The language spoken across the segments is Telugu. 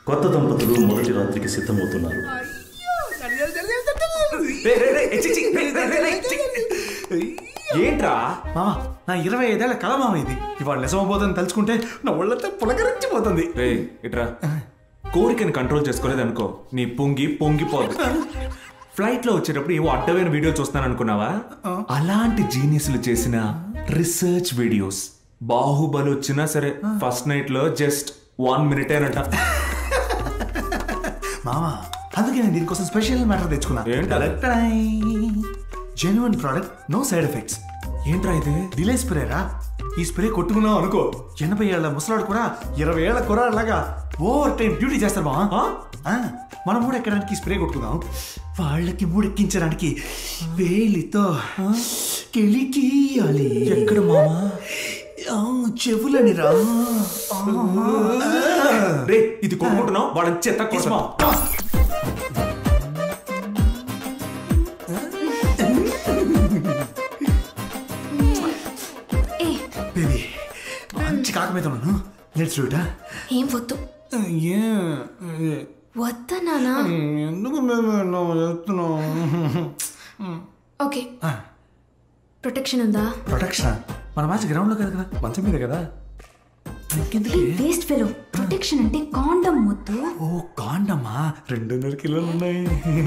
కొత్త దంపతులు మొదటి రాత్రికి సిద్ధమవుతున్నారు ఏంట్రా మామ నా ఇరవై ఐదేళ్ల కళ మామ ఇది ఇవాళ నిజమబోదని తలుచుకుంటే నా ఒళ్ళంతా పులకరించిపోతుంది రే ఇట్రా కోరికని కంట్రోల్ చేసుకోలేదు అనుకో నీ పొంగి పొంగిపోదు ఫ్లైట్ లో వచ్చేటప్పుడు ఏవో అడ్డమైన వీడియో చూస్తాను అనుకున్నావా అలాంటి జీనియస్లు చేసిన రీసెర్చ్ వీడియోస్ బాహుబలి వచ్చినా సరే ఫస్ట్ నైట్ లో జస్ట్ వన్ మినిటేనంట మామ అందుకే నేను దీనికోసం స్పెషల్ మ్యాటర్ తెచ్చుకున్నా ఏంటి? Genuine product no side effects ఏంట్రా ఇది డిలే స్ప్రేరా ఈ స్ప్రే కొట్టుకున్నావు అనుకో ఎనభై ఏళ్ల ముసలాడు కూడా ఇరవై ఏళ్ల కుర్రాడిలాగా ఓవర్ టైం డ్యూటీ చేస్తారు మామ ఆ, మనం కూడా ఎక్కడానికి ఈ స్ప్రే కొట్టుకుందాం వాళ్ళకి మూడెక్కించడానికి వేలితో కెలికియాలి ఎక్కడ మామా ఆ, చెవులని రా రే ఇది కొనుక్కుంటున్నావు వాళ్ళని చెత్త కోసం ఏ బేబీ మంచి కాక మీద ఉన్నాను లెట్స్ డూ ఇట్ ఏం వద్దు వద్దా నానా ఎందుకు మేము నువ్వు చెప్తున్నావు ఓకే ప్రొటెక్షన్ ఉందా ప్రొటెక్షన్ మన మ్యాచ్ గ్రౌండ్ లో కదా కదా మంచం మీద కదా ఇంకెందుకు వేస్ట్ ఫెలో ప్రొటెక్షన్ అంటే కాండం వద్దు ఓ కాండమ్మా రెండున్నర కిలోలు ఉన్నాయి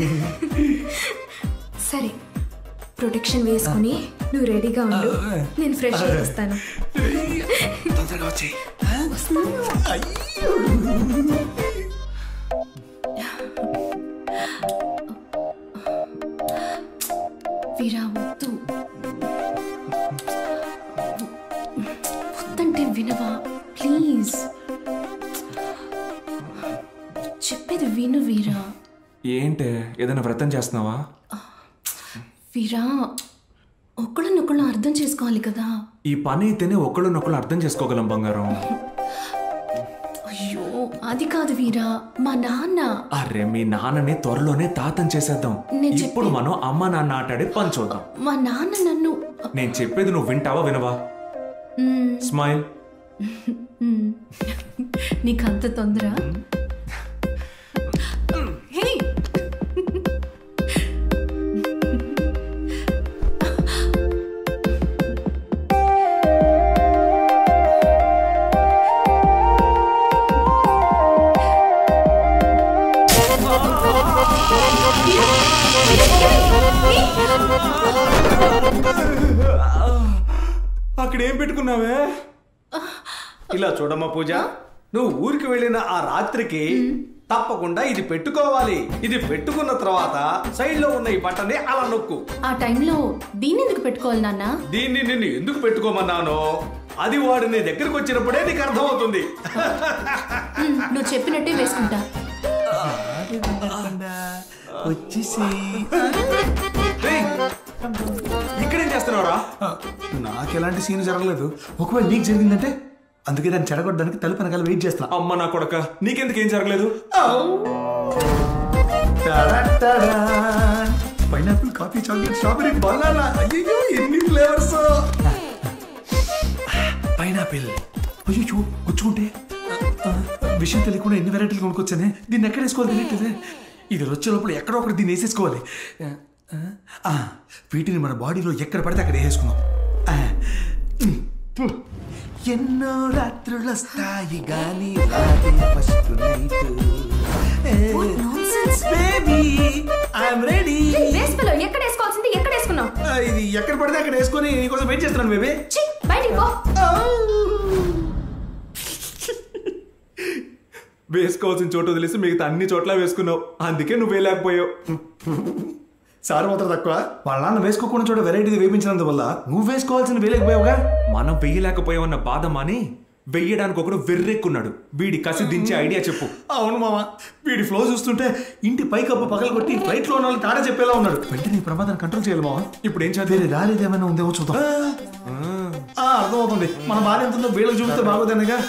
సరే ప్రొటెక్షన్ వేసుకుని నువ్వు రెడీగా ఉండు నేను ఫ్రెష్ వస్తాను తొందరగా వచ్చి వస్తాను వీరా వద్దు వద్దంటే వినవా ప్లీజ్ చెప్పేది విను వీరా ఏంటే ఏదైనా వ్రతం చేస్తున్నావా వీరా ఒకళ్ళనొకళ్ళు అర్థం చేసుకోవాలి కదా ఈ పని అయితేనే ఒకళ్ళనొకళ్ళు అర్థం చేసుకోగలం బంగారం అయ్యో అది కాదు వీరా మా నాన్న అరే మీ నాన్నని త్వరలోనే తాతం చేసేద్దాం నేను చెప్పే- ఇప్పుడు మనం అమ్మ నాన్న ఆటాడే పని చూద్దాం మా నాన్న నన్ను నేను చెప్పేది నువ్వు వింటావా వినవా మ్మ్, స్మైల్ మ్మ్. నీకంత తొందర హే అక్కడ ఏం పెట్టుకున్నావే ఇలా చూడమ్మా పూజ నువ్వు ఊరికి వెళ్ళిన ఆ రాత్రికి తప్పకుండా ఇది పెట్టుకోవాలి ఇది పెట్టుకున్న తర్వాత సైడ్ లో ఉన్న ఈ బట్టని అలా నొక్కు ఆ టైంలో దీన్ని ఎందుకు పెట్టుకోవాలి నాన్న దీన్ని నిన్ను ఎందుకు పెట్టుకోమన్నానో అది వాడు నీ దగ్గరకు వచ్చినప్పుడే నీకు అర్థమవుతుంది మ్మ్, నువ్వు చెప్పినట్టే వేసుకుంటా వచ్చేసి ఇక్కడేం చేస్తున్నావురా నాకు ఎలాంటి సీన్ జరగలేదు ఒకవేళ నీకు జరిగిందంటే అందుకే దాన్ని చెడగొట్టడానికి తలుపు వెనకాల వెయిట్ చేస్తున్నా అమ్మ నా కొడక నీకెందుకు ఏం జరగలేదు pineapple coffee chocolate strawberry banana అయ్యో ఎన్ని ఫ్లేవర్స్ పైనాపిల్ అయ్యో గుచ్చుకుంటే ఆ, ఆ, విషయం తెలియకుండా ఎన్ని వెరైటీలు కొనుక్కొచ్చానే దీన్ని ఎక్కడ వేసుకోవాలి తెలియట్లేదే ఇది వచ్చే లోపల ఎక్కడో ఒకటి దీన్ని వేసేసుకోవాలి ఆ, ఆ, ఆ, వీటిని మన బాడీలో ఎక్కడ పడితే అక్కడ వేసుకుందాం ఆ, ఉమ్, ఉమ్. ఎన్నో రాత్రులు వస్తాయి గాని రాదే first night What nonsense. Baby I'm ready waste fellow ఎక్కడ వేసుకోవాల్సింది ఎక్కడ వేసుకున్నావు ఇది ఎక్కడ పడితే అక్కడ వేసుకొని నీకోసం వెయిట్ చేస్తున్నాను బేబీ ఛీ, బయటికి పో వేసుకోవాల్సిన చోటు వదిలేసి మిగతా అన్ని చోట్ల వేసుకున్నావు అందుకే నువ్వు వేయలేకపోయావు సార్ మాత్రం తక్కువ వాళ్ళ నాన్న వేసుకోకుండా చోట వెరైటీ వేపించినందువల్ల నువ్వు వేసుకోవాల్సిన వేలేకపోయావుగా మనం వెయ్యలేకపోయామన్న బాధ మాని వెయ్యడానికి ఒకడు వెర్రెక్కున్నాడు వీడి కసి దించే ఐడియా చెప్పు అవును మామ వీడి ఫ్లో చూస్తుంటే ఇంటి పైకప్పు పగల కొట్టి ఫ్లైట్ లో ఉన్న వాళ్ళు తాడా చెప్పేలా ఉన్నాడు వెంటనే ఈ ప్రమాదాన్ని కంట్రోల్ చేయాలి మామ ఇప్పుడు ఏం చేద్దాం వేరే దారి ఏమైనా ఉందేమో చూద్దాం ఆ, అర్థమవుతుంది మన భార్య ఎంత ఉందో వీళ్ళకి చూపితే బాగోదనగా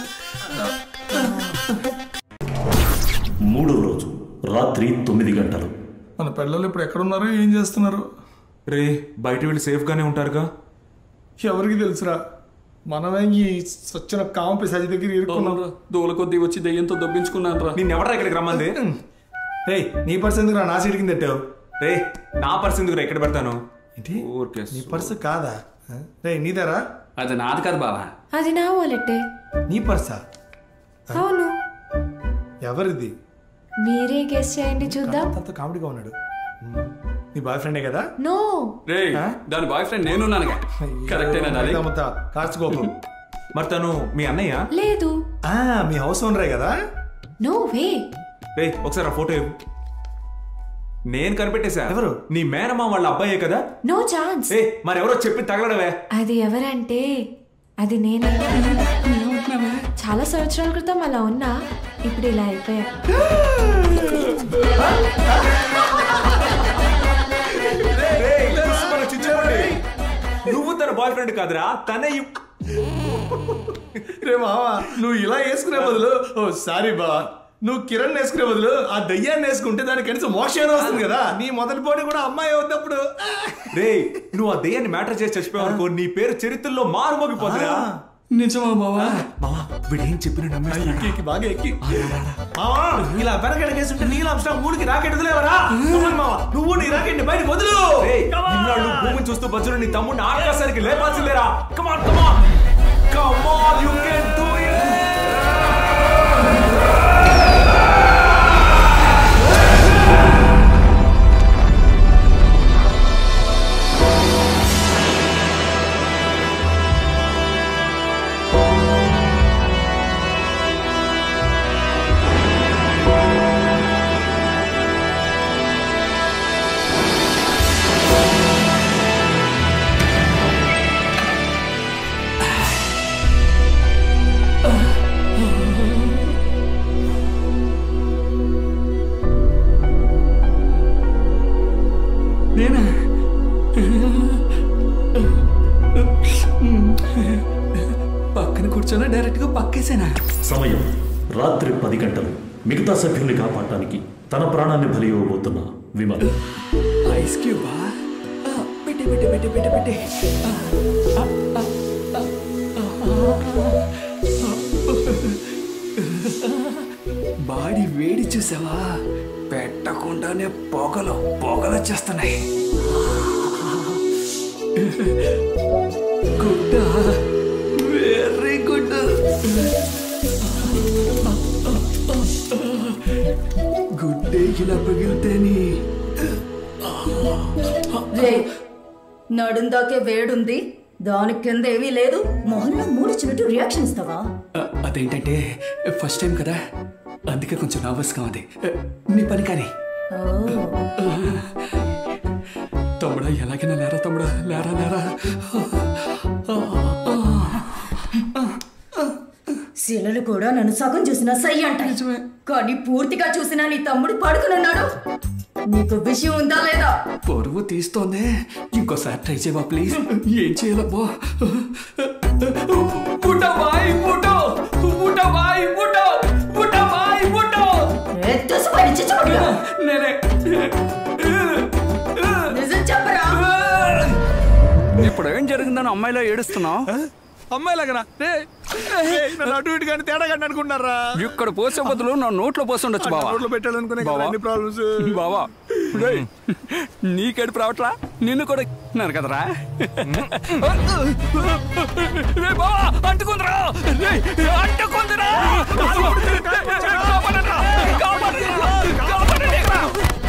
మూడో రోజు రాత్రి తొమ్మిది గంటలు మన పిల్లలు ఇప్పుడు ఎక్కడున్నారో ఏం చేస్తున్నారు రే బయట వీళ్ళు సేఫ్ గానే ఉంటారుగా ఎవరికి తెలుసురా మనమే ఈ స్వచ్ఛన కాంపి సజి దగ్గర ఇరుక్కున్నాం దూల కొద్దీ వచ్చి దయ్యంతో దొబ్బించుకున్నాను రా నిన్న ఎవరా ఇక్కడికి రమ్మంది రేయ్ నీ పర్స్ ఎందుకు నా సీట్ కింద పెట్టావు రే నా పర్స్ ఎందుకు ఎక్కడ పెడతాను ఏంటి ఊరికే నీ పర్సు కాదా రే నీదారా అది నాది కాదు బావా అది నా వాలెట్టే నీ పర్సా అవును ఎవరిది మీరే గెస్ చేయండి చూద్దాం అంత కామెడీగా ఉన్నాడు నీ బాయ్ ఫ్రెండే కదా నో రే దాని బాయ్ ఫ్రెండ్ నేనున్నానుగా కరెక్టేనా డాలి కార్చుకోపు మరి తను మీ అన్నయ్య లేదు ఆ, మీ హౌస్ ఓనరే కదా నో వే రే ఒకసారి ఆ ఫోటో ఇవ్వు నేను కనిపెట్టేశా ఎవరు? నీ మేనమా వాళ్ళ అబ్బాయే కదా నో ఛాన్స్ ఏ మరి ఎవరో చెప్పి తగలడవే అది ఎవరంటే అది నేనే చాలా సంవత్సరాల క్రితం అలా ఉన్నా ఇప్పుడు ఇలా అయిపోయా రేయ్, మన చిచ్చోడి. నువ్వు తన బాయ్ ఫ్రెండ్ కాదురా తనే ఈ- రే మావా నువ్వు ఇలా వేసుకునే బదులు ఓ సారీ బా నువ్వు కిరణ్ వేసుకునే బదులు ఆ దయ్యాన్ని వేసుకుంటే దానికి కనీసం మోక్షం వస్తుంది కదా నీ మొదటి పోటీ కూడా అమ్మాయి వద్దప్పుడు రే నువ్వు ఆ దెయ్యాన్ని మ్యాటర్ చేసి చచ్చిపోయావు అనుకో నీ పేరు చరిత్రలో మారుమోగిపోతుందిరా నిజమా బావా బావా వీడేం చెప్పిన నమ్మేస్తున్నా ఎక్కి ఎక్కి బాగా ఎక్కి మావా ఇలా వెనకడికేస్తుంటే నీళ్ళు అంశం ఊరికి రాకెట్ వదిలేవరా మావా నువ్వు నీ రాకెట్ బయటకు వదులు రేయ్, ఇన్నాళ్ళు భూమిని చూస్తూ బజ్జులు నీ తమ్ముడిని ఆకాశానికి లేపాల్సిందేరా come on come on come on you can do it నేనా పక్కన కూర్చొని డైరెక్ట్ గా పక్కేసానా సమయం రాత్రి పది గంటలు మిగతా సభ్యుల్ని కాపాడటానికి తన ప్రాణాన్ని బలి ఇవ్వబోతున్న విమల్ ఐస్ క్యూబా పెట్టి పెట్టి పెట్టి పెట్టి పెట్టి బాడీ వేడి చూసావా పెట్టకుండానే పొగలు పొగలు వచ్చేస్తున్నాయి గుడ్ వెరీ గుడ్ గుడ్డే ఇలా పగిలితేని రే నడుందాకే వేడుంది దాని కింద ఏమీ లేదు మొహంలో మూడు చిన్నట్టు రియాక్షన్ ఇస్తావా అ, అదేంటంటే ఫస్ట్ టైం కదా అందుకే కొంచెం నర్వస్గా ఉంది అ, నీ పని కానీ తమ్ముడా ఎలాగైనా లేరా తమ్ముడా లేరా లేరా శిలలు కూడా నన్ను సగం చూసినా సై అంటాయి కానీ పూర్తిగా చూసినా నీ తమ్ముడు పడుకునున్నాడు నీకు విషయం ఉందా లేదా పరువు తీస్తోంది ఇంకోసారి ట్రై చేయవా ప్లీజ్ ఏం చేయాలబ్బా బుట్టబాయ్ బుట్టో బుట్టబాయ్ బుట్టో బుట్టబాయ్ బుట్టో ఏ తుసుపని చిచ్చుకుంటా నేనే నిజం చెప్పరా ఇప్పుడు ఏం జరిగిందని అమ్మాయిలో ఏడుస్తున్నావు అమ్మాయిలాగనా రే నన్ను అటు ఇటు కానీ తేడా కానీ అనుకుంటున్నారా ఇక్కడ పోసే బదులు నా నోట్లో పోసి ఉండొచ్చు బావా రోడ్లో పెట్టాలనుకునే కదా బావా. అన్ని ప్రాబ్లమ్స్ బావా రేయ్, నీకేడుపు రావట్లా నిన్ను కూడా అన్నారు కదరా రే బావా అంటుకుందిరా రేయ్, అంటుకుందిరా కాపాడండిరా, కాపాడండిరా, కాపాడండిరా.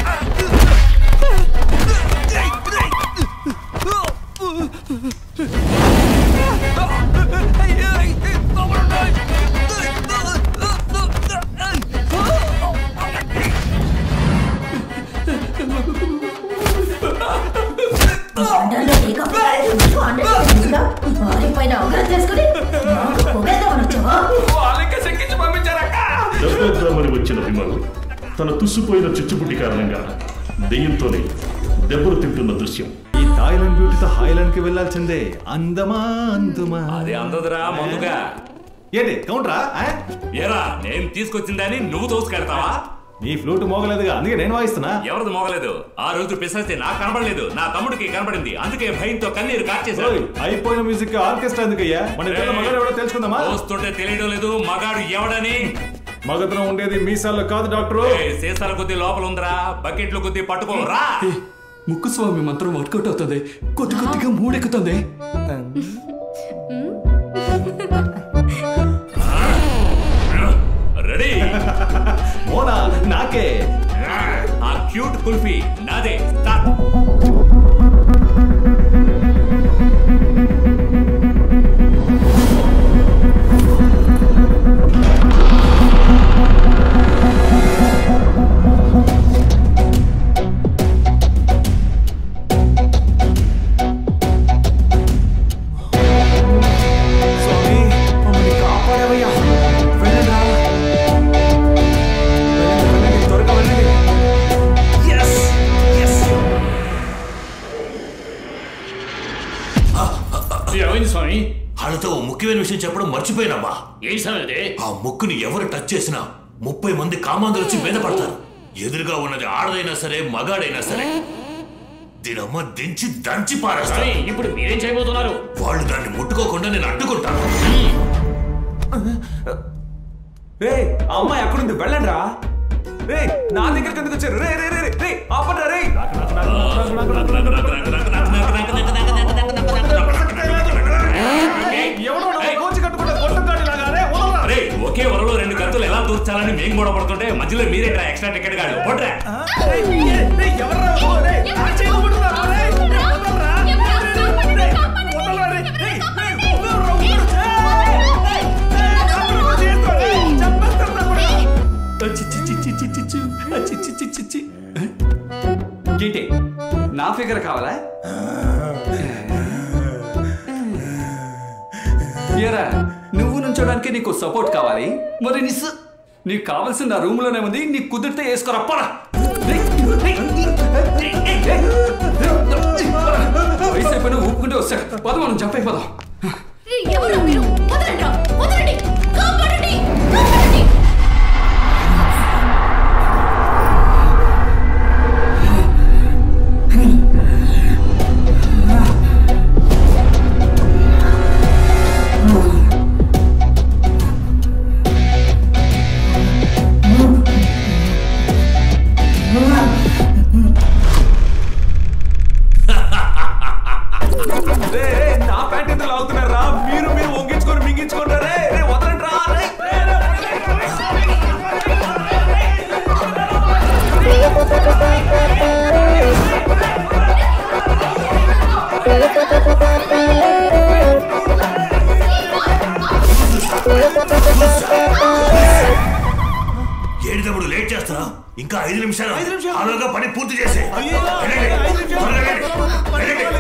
అండర్లో నీకు నీకు అండర్లో తెలుసుగా? వారిపైన అగ్రత చేసుకుని నాకు పొగేద్దామని వచ్చావా వాళ్ళకి సెక్కించి పంపించారక్క దెబ్బేద్దామని వచ్చిన విమల్ తన తుస్సుపోయిన చిచ్చుబుడ్డి కారణంగా దెయ్యంతోనే దెబ్బలు తింటున్న దృశ్యం ఈ థాయిలాండ్ బ్యూటీతో హాయిలాండ్ కి వెళ్ళాల్సిందే అందమా అందుమా అదే అందదురా ముందుగా ఏంటి కౌంటరా ఆ? ఏరా నేను తీసుకొచ్చిందని నువ్వు తోసుకెడతావా నీ ఫ్లూట్ మోగలేదుగా అందుకే నేను వాయిస్తున్నా ఎవరిది మోగలేదు ఆ రోజు పిశాచి నాకు కనబడలేదు నా తమ్ముడికి కనబడింది అందుకే భయంతో కన్నీరు కార్చేశాడు ఓయ్, అయిపోయిన మ్యూజిక్ ఆర్కెస్ట్రా ఎందుకయ్యా మన ఇద్దరు మగాడు ఎవడో తెలుసుకుందామా చూస్తుంటే తెలియడం లేదు మగాడు ఎవడని మగతనం ఉండేది మీసాల్లో కాదు డాక్టరు ఏయ్, సీసాల కొద్ది లోపల ఉందిరా బకెట్ల కొద్ది పట్టుకోరా ఏ, ముక్కుస్వామి మంత్రం వర్కౌట్ అవుతుంది కొద్ది కొద్దిగా మూడెక్కుతుంది రెడీ మోనా నాకే ఆ క్యూట్ కుల్ఫీ నాదే స్టార్ట్ స్వామి మమ్మల్ని కాపాడవయ్యా వెళ్ళండి రా. వెళ్ళండి, వెళ్ళండి, త్వరగా వెళ్ళండి Yes! Yes! ఏమైంది స్వామి వాళ్ళతో ఓ ముఖ్యమైన విషయం చెప్పడం మర్చిపోయినమ్మా ఏం స్వామి అది ఆ ముక్కుని ఎవరు టచ్ చేసినా ముప్పై మంది కామాంధులు వచ్చి మీద పడతారు ఎదురుగా ఉన్నది ఆడదైనా సరే మగాడైనా సరే దీనమ్మ దించి దంచి పారేస్తారు స్వామి ఇప్పుడు మీరేం చేయబోతున్నారు వాళ్ళు దాన్ని ముట్టుకోకుండా నేను అడ్డుకుంటాను రే ఆ అమ్మాయి ఎక్కడుంది వెళ్ళండి రా రే నా దగ్గరికి ఎందుకు వచ్చారు రే రే రే రే, రే ఆపండి రే ఎవడో నా కోచి కట్టుకుంటే గొట్టంగాడి లాగానే వదలరా. అరే ఒకే వరలో రెండు కత్తులు ఎలా దూర్చాలని మేము కూడా పడుతుంటే మధ్యలో మీరే ఎక్స్ట్రా టికెట్ గాడు పోట్రా రేయ్, రేయ్, ఎవర్రా బాబు? రేయ్, నా చేయి పట్టుకున్నారా? రేయ్, వదలరా. రేయ్, వదలరా, రేయ్, రేయ్, రేయ్, వదలరా, వదలరా. రేయ్, రేయ్, రేయ్, డాక్టర్ వచ్చి చేస్తాడు. రేయ్, చంపేస్తాడు నా కొడుకు. చి, చి, చి, చి, చి, చి, చి. ఆ, చి, చి, చి, చి, చి. ఏంటి నా ఫిగర్ కావాలా ఏరా నువ్వు నుంచోడానికి నీకు సపోర్ట్ కావాలి మరి నిస్ నీకు కావాల్సిన నా రూమ్ లోనే ఉంది నీకు కుదిరితే వేసుకోరా పరా వయసు అయిపోయినా ఊపుకుంటే వస్తాడు పద మనం జంప్ అయిపోదాం ఎవరు మీరు వదలండి రా, వదలండి కాపాడండి కాపాడండి రే, రే, నా ప్యాంట్ ఎందుకు లాగుతున్నారా మీరు మీరు వంగించుకొని మింగించుకొని రే రే వదలండి రా రే, రే, రే, వదలండి. ఏంటి తమ్ముడు లేట్ చేస్తున్నా ఇంకా ఐదు నిమిషాలు అలాగా పని పూర్తి చేసే అయ్యో, ఐదు నిమిషాలు.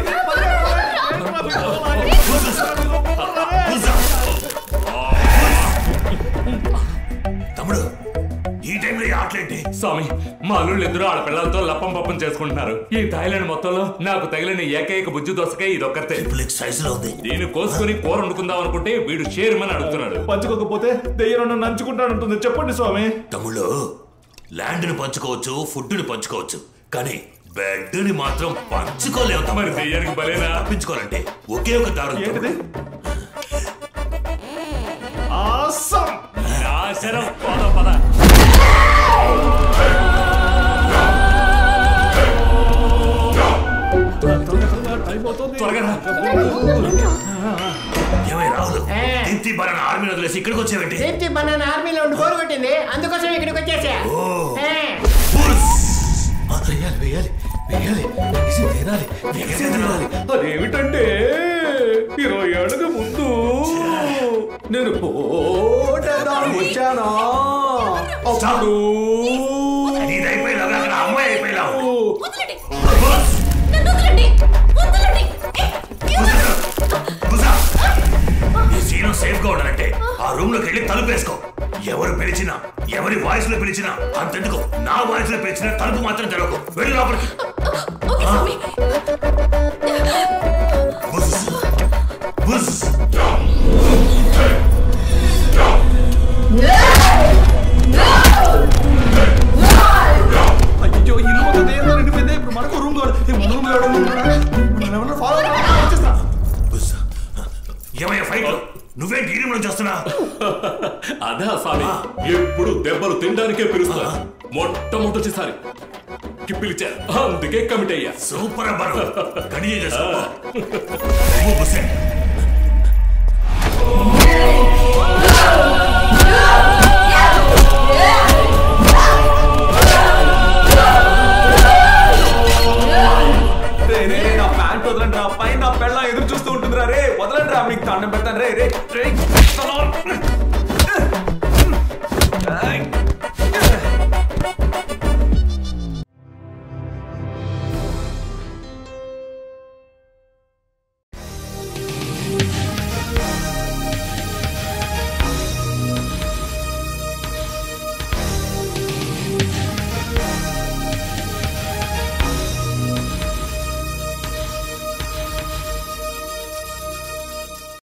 తమ్ముడు ఈ టైంలో ఈ ఆటలేంటి స్వామి మా అల్లుళ్ళు ఇద్దరు ఆడ పిల్లలతో లప్పం పప్పం చేసుకుంటున్నారు ఈ థాయిలాండ్ మొత్తంలో నాకు తగిలిన ఏకైక బుజ్జి దోసకాయ ఇదొక్కతే ట్రిపుల్ సైజ్ లో ఉంది దీన్ని కోసుకొని కూర వండుకుందాం అనుకుంటే వీడు షేర్మని అడుగుతున్నాడు పంచుకోకపోతే దెయ్యం నన్ను నంచుకుంటానంటుంది చెప్పండి స్వామి తమ్ముళ్ళు ల్యాండ్ ని పంచుకోవచ్చు ఫుడ్ ని పంచుకోవచ్చు కానీ బెడ్ ని మాత్రం పంచుకోలేము మరి తమ్ముడు. దెయ్యానికి బలేనా తప్పించుకోవాలంటే ఒకే ఒక దారి ఉంది ఏంటిది తమ్ముడు. ఆసమ్ నాశనం పద పద త్వరగా రా. ఏమై రాహుల్ దీప్తి బలన ఆర్మీని వదిలేసి ఇక్కడికి వచ్చేవేంటి దీప్తి బనానా ఆర్మీలో ఉండి బోరు కొట్టింది అందుకోసం ఇక్కడికి వచ్చేసా ఓ. ఏ. బుల్స్! ఆ, వేయాలి వేయాలి వేయాలి ఇది తినాలి ఇది తినాలి అదేమిటంటే ఇరవై ఏళ్ళకి ముందు నేను పోటదానికి వచ్చానా అప్పుడు నీది అయిపోయినావు అక్కడ అమ్మాయి అయిపోయినావు వదలండి నన్ను వదలండి వదలండి బుసా! ఈ సీను సేఫ్ గా ఉండాలంటే ఆ రూమ్ లోకి వెళ్ళి తలుపు వేసుకో ఎవరు పిలిచినా ఎవరి వాయిస్ లో పిలిచినా అంతెందుకు నా వాయిస్ లో పిలిచినా తలుపు మాత్రం తెరవకు వెళ్ళి లోపలికి ఓకే స్వామి బుస్! బుస్! No! ఏమయ్యా ఫైట్ నువ్వే టీం నుంచి వస్తున్నా అదే స్వామి ఎప్పుడు దెబ్బలు తినడానికే పిలుస్తా మొట్టమొదటిసారి కి పిలిచారు అందుకే కమిట్ అయ్యా సూపర్ అబ్బారు కంటిన్యూ చేసుకో నువ్వు హుస్సేన్. రే, రే, రే, నా ప్యాంట్ వదలండి రా పైన నా పెళ్ళ ఎదురు చూస్తూ ఉంటుందిరా రే వదలండి రా మీకు దండం పెడతాను రే రే రే